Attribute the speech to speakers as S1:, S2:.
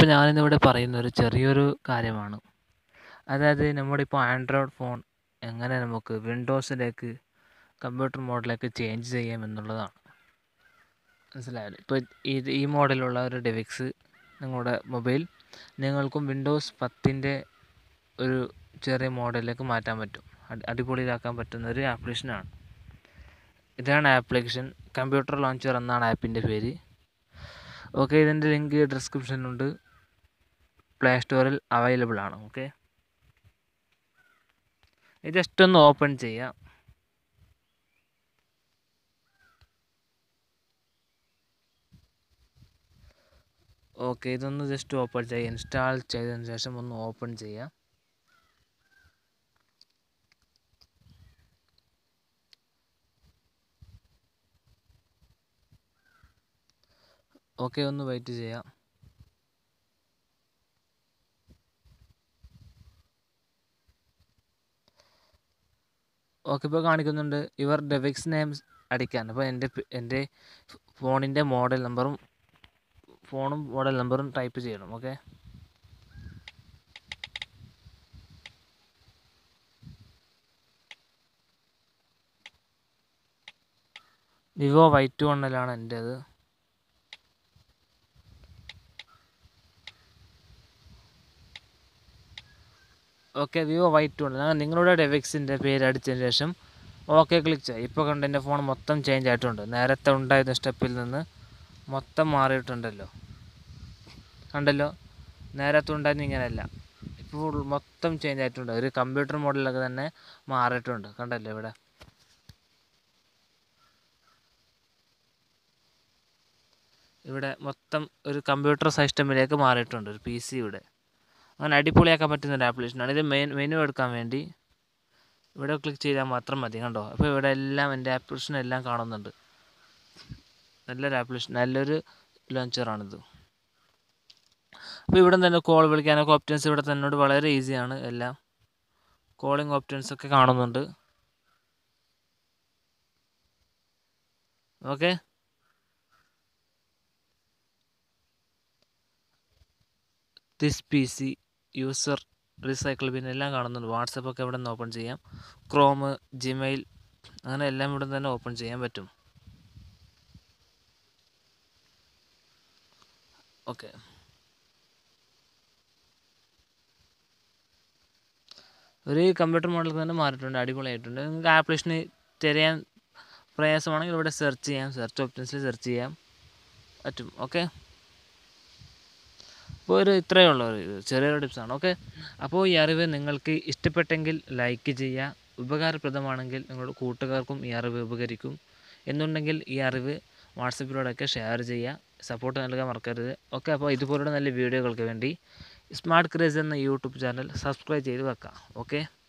S1: അപ്പോൾ ഞാനിന്നിവിടെ പറയുന്ന ഒരു ചെറിയൊരു കാര്യമാണ് അതായത് നമ്മുടെ ഇപ്പോൾ ആൻഡ്രോയിഡ് ഫോൺ എങ്ങനെ നമുക്ക് വിൻഡോസിലേക്ക് കമ്പ്യൂട്ടർ മോഡിലേക്ക് ചേഞ്ച് ചെയ്യാം എന്നുള്ളതാണ് മനസ്സിലായല്ലോ ഇപ്പോൾ ഇത് ഈ മോഡലുള്ള ഒരു ഡെവിക്സ് നിങ്ങളുടെ മൊബൈൽ നിങ്ങൾക്കും വിൻഡോസ് പത്തിൻ്റെ ഒരു ചെറിയ മോഡലിലേക്ക് മാറ്റാൻ പറ്റും അടി- അടിപൊളിയിലാക്കാൻ പറ്റുന്ന ഒരു ആപ്ലിക്കേഷനാണ് ഇതാണ് ആപ്ലിക്കേഷൻ കമ്പ്യൂട്ടർ ലോഞ്ചർ എന്നാണ് ആപ്പിൻ്റെ പേര് ഓക്കെ ഇതിൻ്റെ ലിങ്ക് ഡിസ്ക്രിപ്ഷനിലുണ്ട് പ്ലേ സ്റ്റോറിൽ അവൈലബിൾ ആണ് ഓക്കെ ഇത് ജസ്റ്റ് ഒന്ന് ഓപ്പൺ ചെയ്യാം ഓക്കെ ഇതൊന്ന് ജസ്റ്റ് ഓപ്പൺ ചെയ്യാം ഇൻസ്റ്റാൾ ചെയ്തതിന് ശേഷം ഒന്ന് ഓപ്പൺ ചെയ്യാം ഓക്കെ ഒന്ന് വെയിറ്റ് ചെയ്യാം ഓക്കെ ഇപ്പോൾ കാണിക്കുന്നുണ്ട് ഇവർ ഡെവിക്സ് നെയിംസ് അടിക്കാൻ അപ്പോൾ എൻ്റെ പേ- എൻ്റെ ഫോണിൻ്റെ മോഡൽ നമ്പറും ഫോണും മോഡൽ നമ്പറും ടൈപ്പ് ചെയ്യണം ഓക്കെ വിവോ വൈ ടു വണ്ണിലാണ് എൻ്റേത് ഓക്കെ വിവോ വൈ ടു ഉണ്ട് ഞാൻ നിങ്ങളുടെ ഡെവിക്സിൻ്റെ പേര് അടിച്ചതിന് ശേഷം ഓക്കെ ക്ലിക്ക് ചെയ്യാം ഇപ്പോൾ കണ്ട് എൻ്റെ ഫോൺ മൊത്തം ചേഞ്ച് ആയിട്ടുണ്ട് നേരത്തെ ഉണ്ടായിരുന്ന സ്റ്റെപ്പിൽ നിന്ന് മൊത്തം മാറിയിട്ടുണ്ടല്ലോ കണ്ടല്ലോ നേരത്തെ ഉണ്ടായിരുന്ന ഇങ്ങനെയല്ല ഇപ്പോൾ മൊത്തം ചേഞ്ച് ആയിട്ടുണ്ട് ഒരു കമ്പ്യൂട്ടർ മോഡലൊക്കെ തന്നെ മാറിയിട്ടുണ്ട് കണ്ടല്ലോ ഇവിടെ ഇവിടെ മൊത്തം ഒരു കമ്പ്യൂട്ടർ സിസ്റ്റമിലേക്ക് മാറിയിട്ടുണ്ട് ഒരു പി സി ഇവിടെ അങ്ങനെ അടിപൊളിയാക്കാൻ പറ്റുന്ന ഒരു ആപ്ലിക്കേഷനാണ് ഇത് മെയിൻ മെനു എടുക്കാൻ വേണ്ടി ഇവിടെ ക്ലിക്ക് ചെയ്താൽ മാത്രം മതി കണ്ടോ അപ്പോൾ ഇവിടെ എല്ലാം എൻ്റെ ആപ്ലിക്കേഷൻ എല്ലാം കാണുന്നുണ്ട് നല്ലൊരു ആപ്ലിക്കേഷൻ നല്ലൊരു ലോഞ്ചറാണിത് അപ്പോൾ ഇവിടെ തന്നെ കോൾ വിളിക്കാനൊക്കെ ഓപ്ഷൻസ് ഇവിടെ തന്നോട് വളരെ ഈസിയാണ് എല്ലാം കോളിംഗ് ഓപ്ഷൻസ് ഒക്കെ കാണുന്നുണ്ട് okay this PC user recycle റീസൈക്കിൾ ബിൻ എല്ലാം കാണുന്നുണ്ട് വാട്സപ്പ് ഒക്കെ ഇവിടെ നിന്ന് ഓപ്പൺ ചെയ്യാം ക്രോം ജിമെയിൽ അങ്ങനെ എല്ലാം ഇവിടെ തന്നെ ഓപ്പൺ ചെയ്യാൻ പറ്റും ഓക്കെ ഒരു കമ്പ്യൂട്ടർ മോഡൽ തന്നെ മാറിയിട്ടുണ്ട് അടിപൊളിയായിട്ടുണ്ട് നിങ്ങൾക്ക് ആപ്ലിക്കേഷന് തിരയാൻ പ്രയാസമാണെങ്കിൽ ഇവിടെ സെർച്ച് ചെയ്യാം സെർച്ച് ഓപ്ഷൻസിൽ സെർച്ച് ചെയ്യാം പറ്റും ഓക്കെ അപ്പോൾ ഒരു ഇത്രയേ ഉള്ളൂ ഒരു ചെറിയൊരു ടിപ്സാണ് ഓക്കെ അപ്പോൾ ഈ അറിവ് നിങ്ങൾക്ക് ഇഷ്ടപ്പെട്ടെങ്കിൽ ലൈക്ക് ചെയ്യുക ഉപകാരപ്രദമാണെങ്കിൽ നിങ്ങളുടെ കൂട്ടുകാർക്കും ഈ അറിവ് ഉപകരിക്കും എന്നുണ്ടെങ്കിൽ ഈ അറിവ് വാട്സപ്പിലൂടെയൊക്കെ ഷെയർ ചെയ്യുക സപ്പോർട്ട് നൽകാൻ മറക്കരുത് ഓക്കെ അപ്പോൾ ഇതുപോലുള്ള നല്ല വീഡിയോകൾക്ക് വേണ്ടി സ്മാർട്ട് ക്രേസ് എന്ന യൂട്യൂബ് ചാനൽ സബ്സ്ക്രൈബ് ചെയ്ത് വെക്കാം ഓക്കെ